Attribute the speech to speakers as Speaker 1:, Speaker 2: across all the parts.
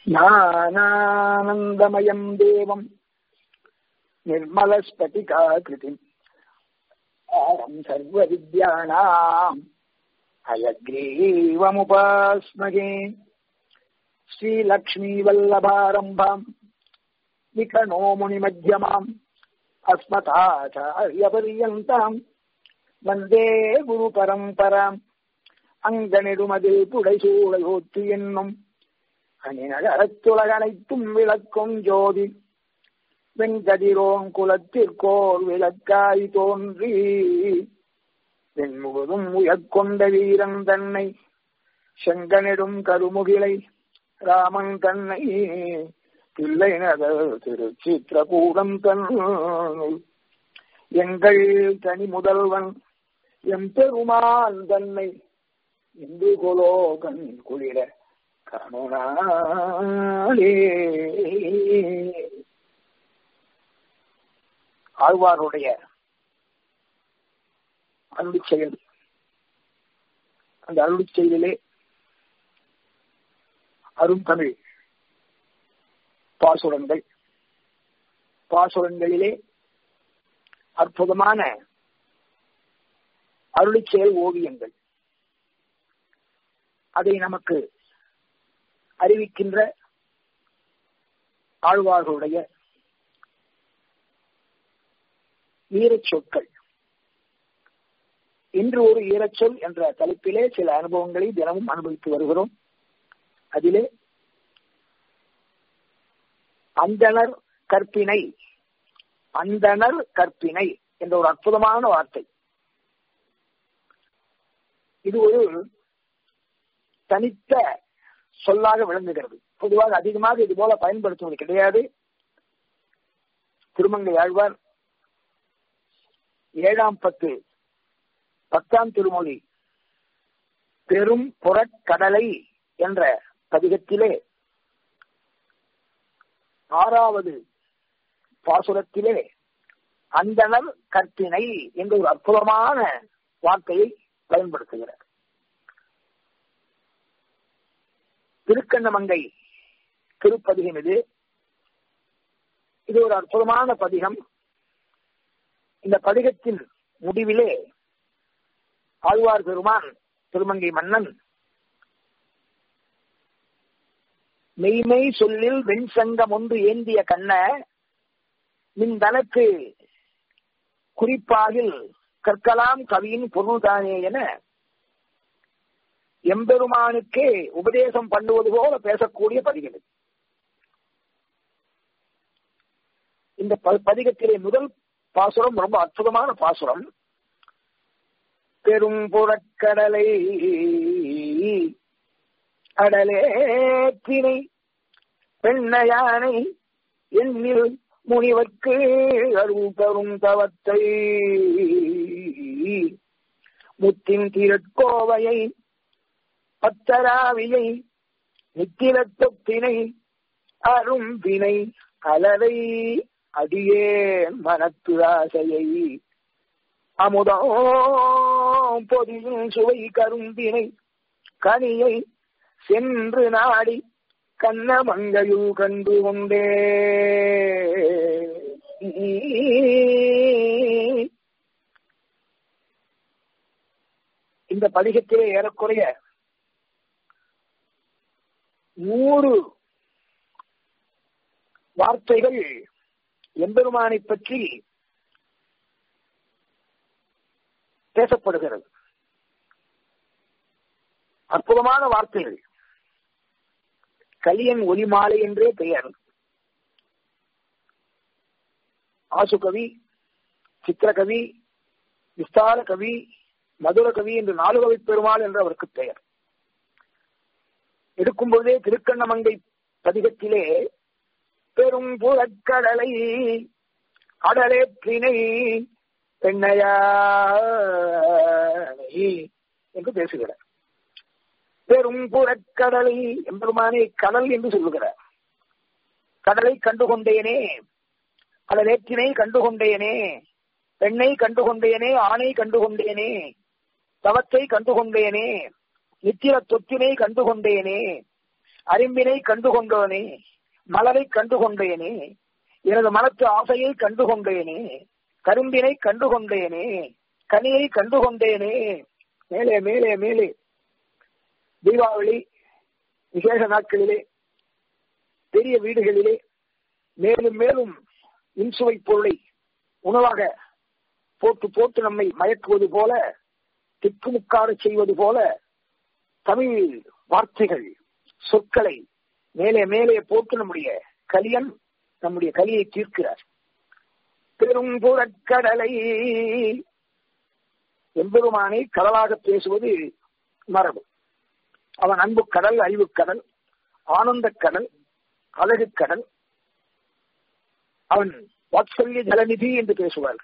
Speaker 1: ज्ञानानन्दमयम् देवम् निर्मलस्फटिकाकृतिम् आरम् सर्वविद्यानाम् हयग्रीवमुपास्महे श्रीलक्ष्मीवल्लभारम्भाम् विकणो मुनिमध्यमाम् अस्मताचार्यपर्यन्ताम् வந்தே குரு பரம்பராம் அங்கனிடுமதில் புடைசூழையோத்து என்னும் அணிநகரத்துலக அனைத்தும் விளக்கும் ஜோதி வெண்கதிரோன் குலத்திற்கோர் விளக்காய் தோன்றி வெண்முழுதும் உயர்கொண்ட வீரன் தன்னை செங்கனிடும் கருமுகிலை ராமன் தன்னை பிள்ளை நகர் திருச்சித்திரகூடம் தன் எங்கள் தனி முதல்வன் எம் பெருமான் தன்னை இந்து கொலோகன் குளிர கருணாலே ஆழ்வாருடைய அருள் செயல் அந்த அருள் செயலிலே அருந்தமிழ் பாசுரங்கள் பாசுரங்களிலே அற்புதமான அருளி செயல் ஓவியங்கள் அதை நமக்கு அறிவிக்கின்ற ஆழ்வார்களுடைய ஈரச் சொற்கள் இன்று ஒரு ஈரச்சொல் என்ற தலைப்பிலே சில அனுபவங்களை தினமும் அனுபவித்து வருகிறோம் அதிலே அந்தனர் கற்பினை அந்தனர் கற்பினை என்ற ஒரு அற்புதமான வார்த்தை இது ஒரு தனித்த சொல்லாக விளங்குகிறது பொதுவாக அதிகமாக இது போல பயன்படுத்துவது கிடையாது திருமங்கை ஆழ்வார் ஏழாம் பத்து பத்தாம் திருமொழி பெரும் புறக்கடலை என்ற பதிகத்திலே ஆறாவது பாசுரத்திலே அந்தனர் கற்பினை என்ற ஒரு அற்புதமான வார்த்தையை பயன்படுத்துகிறார் திருக்கண்ணமங்கை திருப்பதிகம் இது இது ஒரு அற்புதமான பதிகம் இந்த பதிகத்தின் முடிவிலே ஆழ்வார் பெருமான் திருமங்கை மன்னன் மெய்மை சொல்லில் வெண்சங்கம் ஒன்று ஏந்திய கண்ண தனக்கு குறிப்பாகில் கற்கலாம் கவியின் பொருள்தானே என எம்பெருமானுக்கே உபதேசம் பண்ணுவது போல பேசக்கூடிய பதிகள் இந்த பதிகத்திலே முதல் பாசுரம் ரொம்ப அற்புதமான பாசுரம் பெரும் புறக்கடலை அடலே திணை பெண்ணையானை எண்ணில் முனிவர்க்கு அருள் தரும் தவத்தை முத்தின் திரட்கோவையை பத்தராவியை நித்தில தொப்பினை அரும்பினை அலரை அடியே மனத்து ஆசையை அமுதோ பொதியும் சுவை கரும்பினை கனியை சென்று நாடி கண்ணமங்கையுள் கண்டு கொண்டே இந்த பதிகத்திலே ஏறக்குறைய நூறு வார்த்தைகள் எம்பெருமானை பற்றி பேசப்படுகிறது அற்புதமான வார்த்தைகள் கலியன் ஒலிமாலை என்றே பெயர் ஆசுகவி சித்திரகவி விஸ்தார கவி மதுர கவி என்று நாலுகவி பெருமாள் என்று அவருக்கு பெயர் எடுக்கும் பொழுதே திருக்கண்ணமங்கை பதிகத்திலே பெரும் புறக்கடலை அடலேற்றினை பெண்ணையா என்று பேசுகிறார் பெரும் புறக்கடலை எம்பெருமானே கடல் என்று சொல்லுகிறார் கடலை கண்டுகொண்டேனே கடலேற்றினை கண்டுகொண்டேனே பெண்ணை கண்டுகொண்டேனே ஆணை கண்டுகொண்டேனே தவத்தை கண்டுகொண்டேனே நித்திர தொத்தினை கண்டுகொண்டேனே அரும்பினை கண்டு கொண்டோனே மலரை கண்டு கொண்டேனே எனது மனத்து ஆசையை கண்டு கொண்டேனே கரும்பினை கண்டு கொண்டேனே கனியை கண்டு கொண்டேனே மேலே மேலே மேலே தீபாவளி விசேஷ நாட்களிலே பெரிய வீடுகளிலே மேலும் மேலும் இன்சுவை பொருளை உணவாக போட்டு போட்டு நம்மை மயக்குவது போல திக்குமுக்காட செய்வது போல தமிழ் வார்த்தைகள் சொற்களை மேலே மேலே போட்டு நம்முடைய கலியன் நம்முடைய கலியை தீர்க்கிறார் பெரும் புறக்கடலை எம்பெருமானை கடலாக பேசுவது மரபு அவன் அன்பு கடல் அறிவு கடல் ஆனந்த கடல் அழகு கடல் அவன் வாத்சல்ய ஜலநிதி என்று பேசுவார்கள்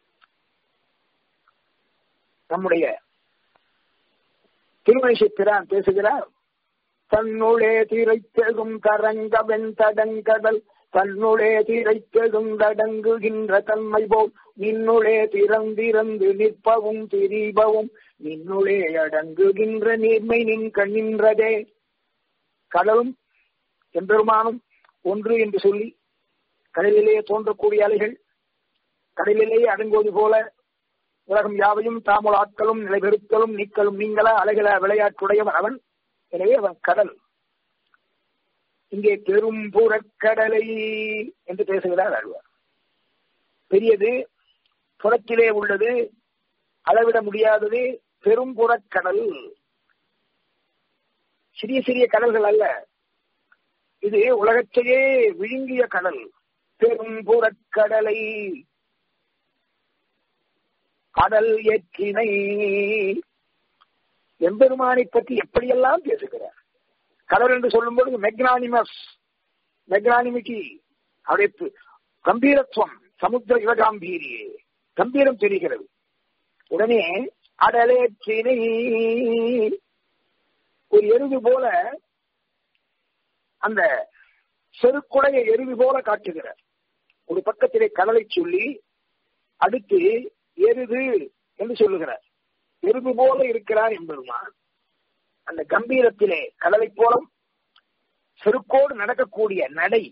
Speaker 1: நம்முடைய திருமணிசை பிரான் பேசுகிறார் தன்னுளே திரைத்தெழும் தரங்க வெண்தடங்கடல் தன்னுளே திரைத்தெழும் தடங்குகின்ற தன்மை போல் நின்னுளே திறந்திறந்து நிற்பவும் திரிபவும் நின்னுளே அடங்குகின்ற நீர்மை நின் கண்ணின்றதே கடலும் எம்பெருமானும் ஒன்று என்று சொல்லி கடலிலே தோன்றக்கூடிய அலைகள் கடலிலேயே அடங்குவது போல உலகம் யாவையும் தாமுல் ஆட்களும் நிலைபெறுத்தலும் நீக்கலும் நீங்கள அலைகள விளையாட்டுடையவன் அவன் எனவே அவன் கடல் இங்கே பெரும் புறக்கடலை என்று பேசுகிறார் அழ்வார் பெரியது புறத்திலே உள்ளது அளவிட முடியாதது பெரும் புறக்கடல் சிறிய சிறிய கடல்கள் அல்ல இது உலகத்தையே விழுங்கிய கடல் பெரும் புறக்கடலை கடல் ஏற்றினை எம்பெருமானை பற்றி எப்படியெல்லாம் பேசுகிறார் கடல் என்று சொல்லும் பொழுது மெக்னானிமஸ் மெக்னானிமிட்டி அவருடைய கம்பீரத்துவம் சமுத்திர யுவகாம்பீரியே கம்பீரம் தெரிகிறது உடனே அடலேற்றினை ஒரு எருது போல அந்த செருக்குடைய எருது போல காட்டுகிறார் ஒரு பக்கத்திலே கடலை சொல்லி அடுத்து எருது என்று சொல்லுகிறார் எருது போல இருக்கிறார் என்பதுமான் அந்த கம்பீரத்திலே கடலை போலும் செருக்கோடு நடக்கக்கூடிய நடை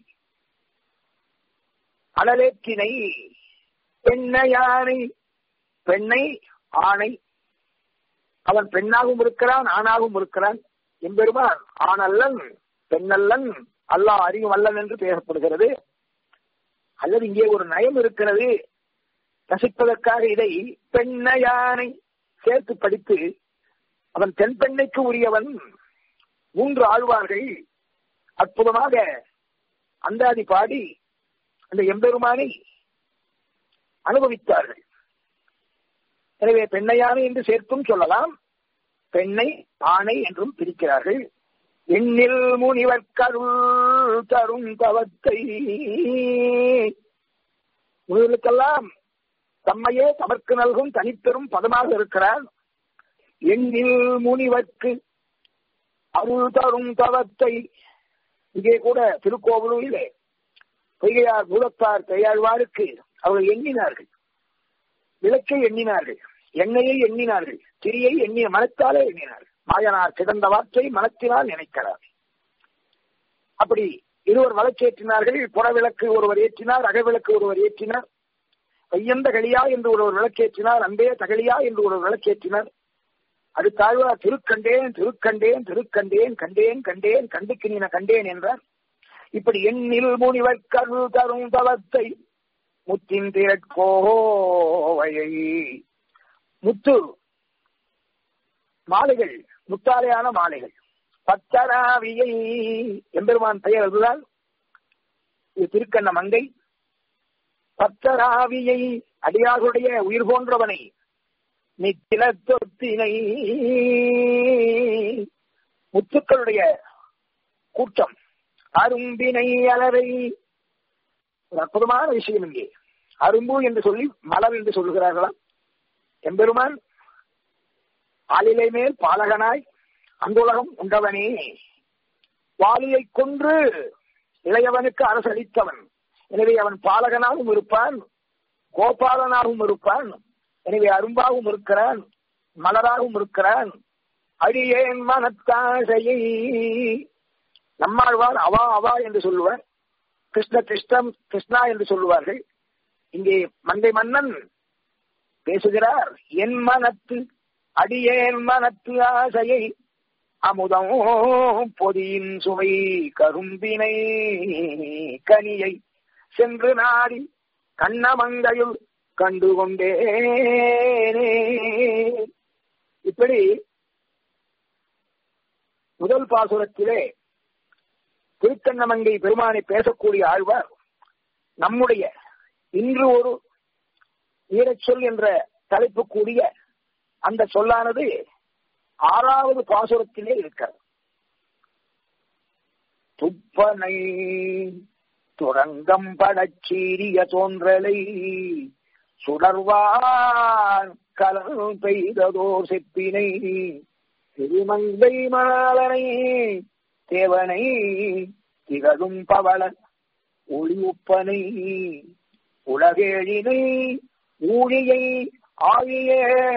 Speaker 1: அடலேற்றினை பெண்ணையானை பெண்ணை ஆணை அவன் பெண்ணாகவும் இருக்கிறான் ஆணாகவும் இருக்கிறான் எம்பெருமான் ஆணல்லன் பெண்ணல்லன் அல்லாஹ் அறியும் அல்லன் என்று பேசப்படுகிறது அல்லது இங்கே ஒரு நயம் இருக்கிறது ரசிப்பதற்காக இதை பெண்ணையானை சேர்த்து படித்து அவன் தென் பெண்ணைக்கு உரியவன் மூன்று ஆழ்வார்கள் அற்புதமாக அந்தாதி பாடி அந்த எம்பெருமானை அனுபவித்தார்கள் எனவே பெண்ணையானை என்று சேர்த்தும் சொல்லலாம் பெண்ணை ஆணை என்றும் பிரிக்கிறார்கள் எண்ணில் முனிவர் கருள் தரும் தவத்தை முனிவர்களுக்கெல்லாம் தம்மையே தமக்கு நல்கும் தனிப்பெரும் பதமாக இருக்கிறார் எண்ணில் முனிவர்க்கு அருள் தரும் தவத்தை இங்கே கூட திருக்கோவிலூரிலே பொய்கையார் பூதத்தார் கையாழ்வாருக்கு அவர்கள் எண்ணினார்கள் விளக்கை எண்ணினார்கள் எண்ணெயை எண்ணினார்கள் திரியை எண்ணிய மனத்தாலே எண்ணினார்கள் மாயனார் கிடந்த வார்த்தை மனத்தினால் நினைக்கிறார் அப்படி இருவர் வழக்கேற்றினார்கள் புறவிளக்கு ஒருவர் ஏற்றினார் அகவிளக்கு ஒருவர் ஏற்றினார் கையந்த களியா என்று ஒருவர் விளக்கேற்றினார் அன்பே தகலியா என்று ஒருவர் விளக்கேற்றினார் அது தாழ்வா திருக்கண்டேன் திருக்கண்டேன் திருக்கண்டேன் கண்டேன் கண்டேன் கண்டுக்கு நீ கண்டேன் என்றார் இப்படி எண்ணில் முனிவர் கருள் தரும் தவத்தை முத்தின் திரட்கோவையை முத்து மாலைகள் முத்தாலையான மாலைகள் பத்தராவியை எம்பெருமான் பெயர் அதுதான் இது திருக்கண்ண மங்கை பத்தராவியை அடியார்களுடைய உயிர் போன்றவனை நித்தில தொத்தினை முத்துக்களுடைய கூட்டம் அரும்பினை அலரை ஒரு அற்புதமான விஷயம் இங்கே அரும்பு என்று சொல்லி மலர் என்று சொல்லுகிறார்களாம் எம்பெருமான் ஆளிலை மேல் பாலகனாய் அந்துலகம் உண்டவனே வாலியை கொன்று இளையவனுக்கு அரசளித்தவன் எனவே அவன் பாலகனாகவும் இருப்பான் கோபாலனாகவும் இருப்பான் எனவே அரும்பாகவும் இருக்கிறான் மலராகவும் இருக்கிறான் அடியேன் மனத்தாசையை நம்மாழ்வார் அவா அவா என்று சொல்லுவார் கிருஷ்ண கிருஷ்ணம் கிருஷ்ணா என்று சொல்லுவார்கள் இங்கே மந்தை மன்னன் பேசுகிறார் என் மனத்து அடியேன் மனத்து ஆசையை அமுதம் பொதியின் சுவை கரும்பினை கனியை சென்று நாடி கண்ணமங்கையுள் கண்டு கொண்டேனே இப்படி முதல் பாசுரத்திலே திருக்கண்ணமங்கை பெருமானை பேசக்கூடிய ஆழ்வார் நம்முடைய இன்று ஒரு ஈரச்சொல் என்ற தலைப்பு கூடிய அந்த சொல்லானது ஆறாவது பாசுரத்திலே இருக்கிறது துப்பனை துரங்கம் படச்சீரிய தோன்றலை சுடர்வான் கலல் பெய்ததோர் செப்பினை திருமங்கை மாலனை தேவனை திகழும் பவளன் ஒளி உப்பனை உலகேழினை ஊழியை ஆழிய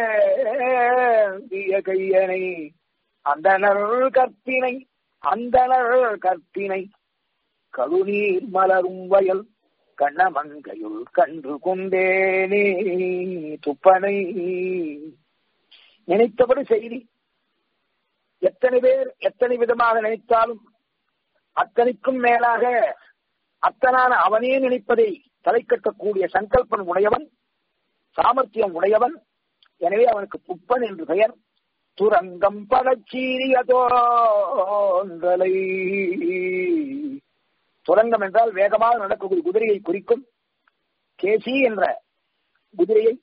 Speaker 1: கையனை அந்தனர் கற்பினை அந்தனர் கற்பினை கழுநீர் மலரும் வயல் கண்ணமங்கையுள் கன்று கொண்டேனே துப்பனை நினைத்தபடி செய்தி எத்தனை பேர் எத்தனை விதமாக நினைத்தாலும் அத்தனைக்கும் மேலாக அத்தனான அவனே நினைப்பதை தலை கட்டக்கூடிய சங்கல்பன் உடையவன் சாமர்த்தியம் உடையவன் எனவே அவனுக்கு புப்பன் என்று பெயர் துரங்கம் படச்சீரிய தோன்றலை துரங்கம் என்றால் வேகமாக நடக்கக்கூடிய குதிரையை குறிக்கும் கேசி என்ற குதிரையை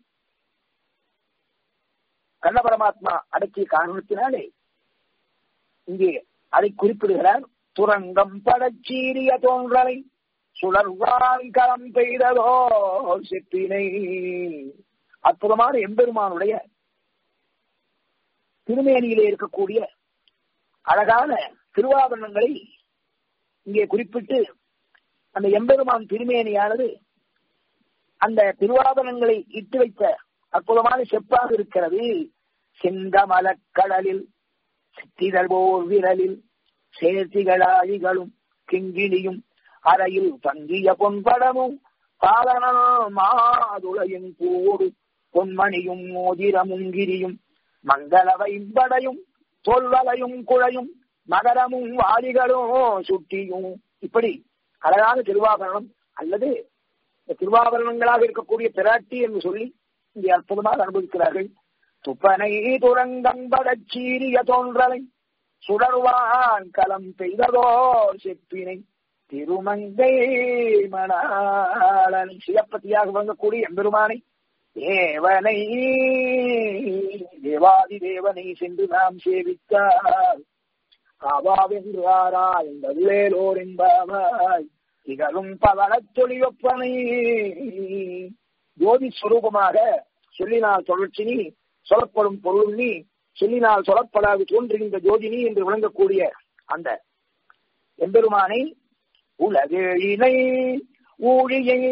Speaker 1: கண்ண பரமாத்மா அடக்கிய காரணத்தினாலே இங்கே அதை குறிப்பிடுகிறார் துரங்கம் படச்சீரிய தோன்றலை சுடர்வான் களம் பெய்ததோ செப்பினை அற்புதமான எம்பெருமானுடைய திருமேனியிலே இருக்கக்கூடிய அழகான திருவாபரணங்களை இங்கே குறிப்பிட்டு அந்த எம்பெருமான் திருமேனியானது அந்த திருவாபரணங்களை இட்டு வைத்த அற்புதமான செப்பாக இருக்கிறது செந்தமலக்கடலில் சித்திதழ் போர் விரலில் சேர்த்திகளாழிகளும் கிங்கிணியும் அறையில் தங்கிய பொன்படமும் பாலனல் மாதுளையும் பூடு பொன்மணியும் மோதிரமும் கிரியும் மங்கள வைம்படையும் தொல்வலையும் குழையும் மகரமும் வாலிகளும் சுட்டியும் இப்படி அழகான திருவாபரணம் அல்லது திருவாபரணங்களாக இருக்கக்கூடிய பிராட்டி என்று சொல்லி இங்கே அற்புதமாக அனுபவிக்கிறார்கள் துப்பனை துரங்கம்படச் சீரிய தோன்றலை சுடர்வான் களம் பெய்ததோ செப்பினை திருமங்கை மணாளன் சிவப்பதியாக வழங்கக்கூடிய எம்பெருமானை தேவனை தேவாதி தேவனை சென்று நாம் சேவித்தால் காவாவென்று ஆராய்ந்ததுவேலோர் என்பாய் திகழும் பவளத் தொழிவப்பனை ஜோதி சுரூபமாக சொல்லினால் தொடர்ச்சினி சொல்லப்படும் பொருள் நீ சொல்லினால் சொல்லப்படாது தோன்றுகின்ற ஜோதினி என்று விளங்கக்கூடிய அந்த எம்பெருமானை உலகேழினை ஊழியை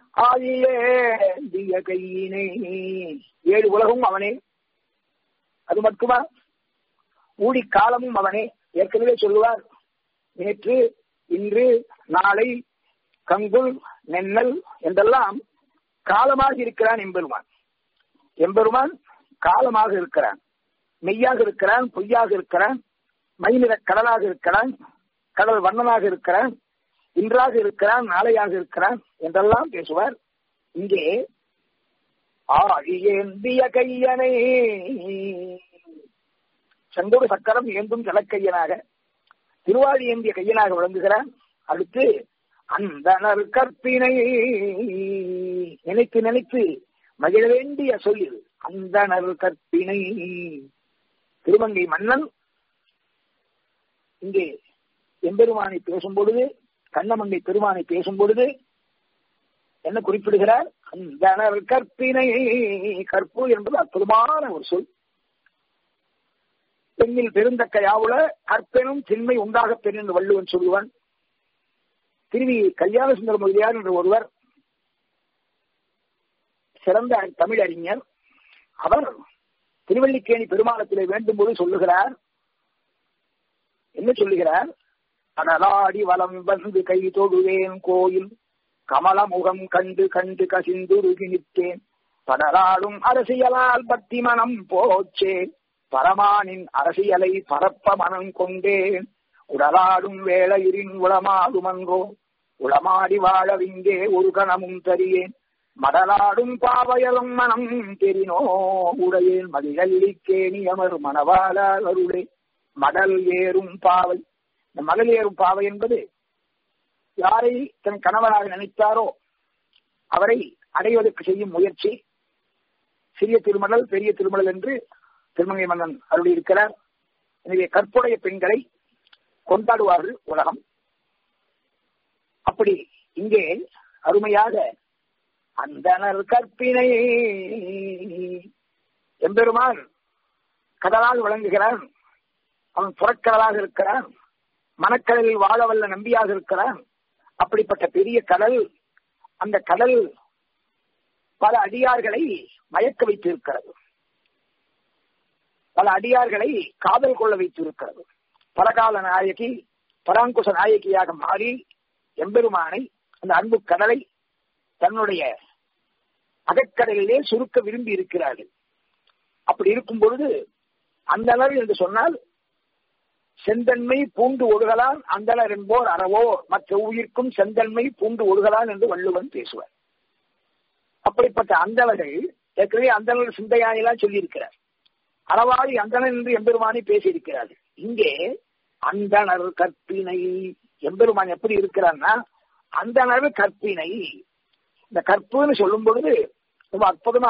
Speaker 1: ஆழிய கையினை ஏழு உலகும் அவனே அது மட்டுமா ஊழி காலமும் அவனே ஏற்கனவே சொல்லுவார் நேற்று இன்று நாளை கங்குல் நென்னல் என்றெல்லாம் காலமாக இருக்கிறான் எம்பெருமான் எம்பெருமான் காலமாக இருக்கிறான் மெய்யாக இருக்கிறான் பொய்யாக இருக்கிறான் மைநிற கடலாக இருக்கிறான் கடல் வண்ணனாக இருக்கிறான் இன்றாக இருக்கிறான் நாளையாக இருக்கிறான் என்றெல்லாம் பேசுவார் இங்கே ஆழியேந்திய கையனை செந்தோடு சக்கரம் ஏந்தும் ஜலக்கையனாக திருவாழி ஏந்திய கையனாக விளங்குகிறான் அடுத்து அந்த கற்பினை நினைத்து நினைத்து மகிழ வேண்டிய சொல்லில் அந்த கற்பினை திருமங்கை மன்னன் இங்கே எம்பெருமானை பேசும் பொழுது கண்ணமங்கை பெருமானை பேசும் பொழுது என்ன குறிப்பிடுகிறார் அந்த கற்பினை கற்பு என்பது அற்புதமான ஒரு சொல் பெண்ணில் பெருந்தக்க யாவுல கற்பெனும் திண்மை உண்டாக பெண் என்று வள்ளுவன் சொல்லுவான் திருவி கல்யாண சுந்தர முதலியார் என்ற ஒருவர் சிறந்த தமிழ் அறிஞர் அவர் திருவள்ளிக்கேணி பெருமாளத்திலே வேண்டும் போது சொல்லுகிறார் என்ன சொல்லுகிறார் கடலாடி வலம் வந்து கை தொழுவேன் கோயில் கமலமுகம் கண்டு கண்டு கசிந்துருகி நிற்றேன் படலாடும் அரசியலால் பக்தி மனம் போச்சே பரமானின் அரசியலை பரப்ப மனம் கொண்டேன் உடலாடும் வேளையிரின் உளமாடுமன்றோ உளமாடி வாழவிங்கே ஒரு கணமும் தரியேன் மடலாடும் பாவையலும் மனம் தெரினோ உடையேன் மதிகல்லிக்கேணி அமர் மணவாளால் அருளே மடல் ஏறும் பாவை இந்த மடல் ஏறும் பாவை என்பது யாரை தன் கணவனாக நினைத்தாரோ அவரை அடைவதற்கு செய்யும் முயற்சி சிறிய திருமணல் பெரிய திருமணல் என்று திருமங்கை மன்னன் அருளி இருக்கிறார் எனவே கற்புடைய பெண்களை கொண்டாடுவார்கள் உலகம் அப்படி இங்கே அருமையாக அந்தனர் கற்பினை எம்பெருமான் கடலால் விளங்குகிறான் அவன் புறக்கடலாக இருக்கிறான் மனக்கடலில் வாழ வல்ல நம்பியாக இருக்கிறான் அப்படிப்பட்ட பெரிய கடல் அந்த கடல் பல அடியார்களை மயக்க வைத்திருக்கிறது பல அடியார்களை காதல் கொள்ள வைத்திருக்கிறது பலகால நாயகி பராங்குச நாயகியாக மாறி எம்பெருமானை அந்த அன்பு கடலை தன்னுடைய அகக்கடலிலே சுருக்க விரும்பி இருக்கிறார்கள் அப்படி இருக்கும் பொழுது அந்தனர் என்று சொன்னால் செந்தன்மை பூண்டு ஒழுகலான் அந்தனர் என்போர் அறவோ மற்ற உயிர்க்கும் செந்தன்மை பூண்டு ஒழுகலான் என்று வள்ளுவன் பேசுவார் அப்படிப்பட்ட அந்தவர்கள் ஏற்கனவே அந்தனர் சிந்தையாயெல்லாம் சொல்லியிருக்கிறார் அறவாடி அந்தனர் என்று எம்பெருமானை பேசியிருக்கிறார்கள் இங்கே அந்தனர் கற்பினை எம்பெருமான் எப்படி இருக்கிறார்னா அந்தனர் கற்பினை இந்த கற்புன்னு சொல்லும் பொழுது ரொம்ப அற்புதமா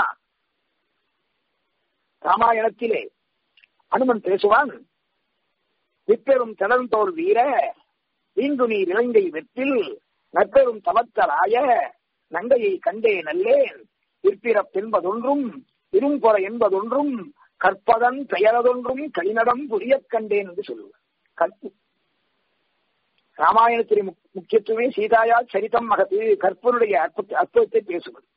Speaker 1: ராமாயணத்திலே அனுமன் பேசுவான் விப்பெரும் திறந்தோர் வீர வீங்கு நீர் இலங்கை வெற்றில் நற்பெரும் தவத்தராய நங்கையை கண்டே நல்லேன் விற்பிறப் என்பதொன்றும் இரும்பொற என்பதொன்றும் கற்பதன் பெயரதொன்றும் கைநடம் புரியக் கண்டேன் என்று சொல்லுவார் கற்பு ராமாயணத்தின் முக்கியத்துவமே சீதாயா சரிதம் மகத்து கற்பனுடைய அற்புதத்தை பேசுவது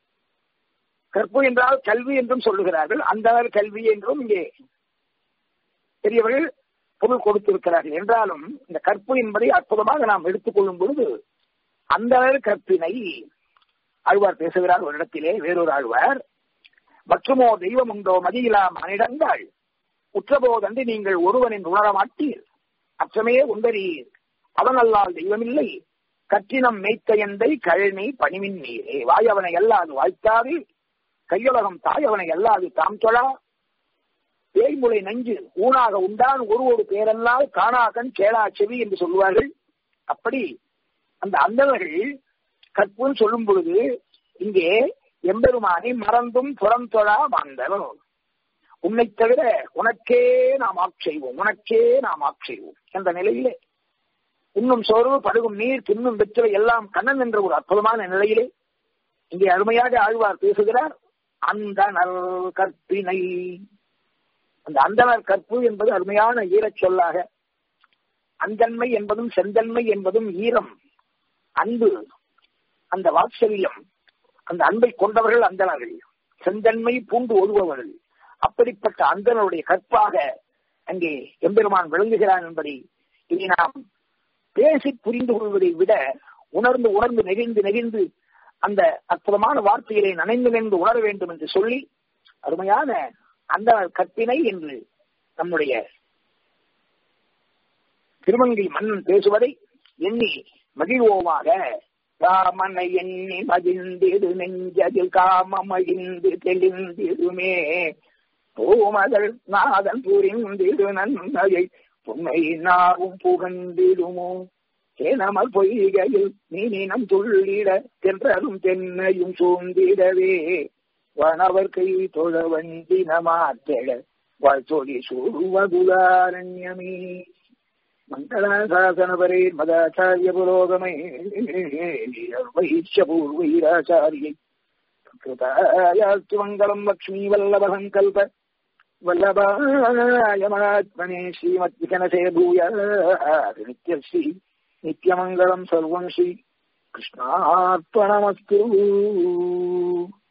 Speaker 1: கற்பு என்றால் கல்வி என்றும் சொல்லுகிறார்கள் அந்த கல்வி என்றும் இங்கே பெரியவர்கள் பொருள் கொடுத்திருக்கிறார்கள் என்றாலும் இந்த கற்பு என்பதை அற்புதமாக நாம் எடுத்துக்கொள்ளும் பொழுது அந்த கற்பினை ஆழ்வார் பேசுகிறார் ஒரு இடத்திலே வேறொரு ஆழ்வார் மற்றுமோ தெய்வம் உண்டோ மதியிலா மனிடங்கள் உற்றபோதன்று நீங்கள் ஒருவனின் உணர மாட்டீர் அற்றமே உண்டரீர் அவனல்லால் தெய்வமில்லை கற்றினம் மேய்த்த எந்தை கழனி பணிமின் நீரே வாயவனை அல்லாது வாழ்த்தாது கையுலகம் தாயவனை அல்லாது தாம் தொழா பேய்முளை நஞ்சு ஊனாக உண்டான் ஒரு ஒரு பேரல்லால் காணாகன் கேளா செவி என்று சொல்லுவார்கள் அப்படி அந்த அந்தவர்கள் கற்புன்னு சொல்லும் பொழுது இங்கே எம்பெருமானை மறந்தும் புறந்தொழா மாந்தவன் உன்னை தவிர உனக்கே நாம் ஆட்செய்வோம் உனக்கே நாம் ஆட்செய்வோம் என்ற நிலையிலே உண்ணும் சோர்வு படுகும் நீர் தின்னும் வெற்றவை எல்லாம் கண்ணன் என்ற ஒரு அற்புதமான நிலையிலே இங்கே அருமையாக ஆழ்வார் பேசுகிறார் அந்தனர் கற்பினை அந்த அந்தனர் கற்பு என்பது அருமையான ஈரச் சொல்லாக அந்தன்மை என்பதும் செந்தன்மை என்பதும் ஈரம் அன்பு அந்த வாத்சல்யம் அந்த அன்பை கொண்டவர்கள் அந்தனர்கள் செந்தன்மை பூண்டு ஒழுபவர்கள் அப்படிப்பட்ட அந்தனருடைய கற்பாக அங்கே எம்பெருமான் விளங்குகிறான் என்பதை இனி நாம் பேசி புரிந்து கொள்வதை விட உணர்ந்து உணர்ந்து நெகிழ்ந்து நெகிழ்ந்து அந்த அற்புதமான வார்த்தைகளை நனைந்து நின்று உணர வேண்டும் என்று சொல்லி அருமையான அந்த கற்பினை என்று நம்முடைய திருமங்கை மன்னன் பேசுவதை எண்ணி மகிழ்வோமாக ராமனை எண்ணி மகிழ்ந்திடு நெஞ்சதில் காமமகிழ்ந்து தெளிந்திடுமே பூமகள் நாதன் புரிந்திடு நன்மையை பொன்னை நாவும் புகழ்ந்திடுமோ தேனமல் பொய்கையில் மீனினம் துள்ளிட தென்றலும் தென்னையும் சூழ்ந்திடவே வனவர் கை தொழ வண்டின மாத்தெழ வாழ்த்தொழி சூழ்வகுலாரண்யமே மங்களசாசனபரே மதாச்சாரிய புரோகமே வைஷ்ய பூர்வீராச்சாரியை கிருதாயாஸ்து மங்களம் லக்ஷ்மீ வல்லபகம் கல்ப வல்லபாய மகாத்மனே ஸ்ரீமத்விகனசே பூயா நித்யஸ்ரீ நித்யமங்கலம் சர்வம் ஸ்ரீ கிருஷ்ணார்ப்பணமஸ்து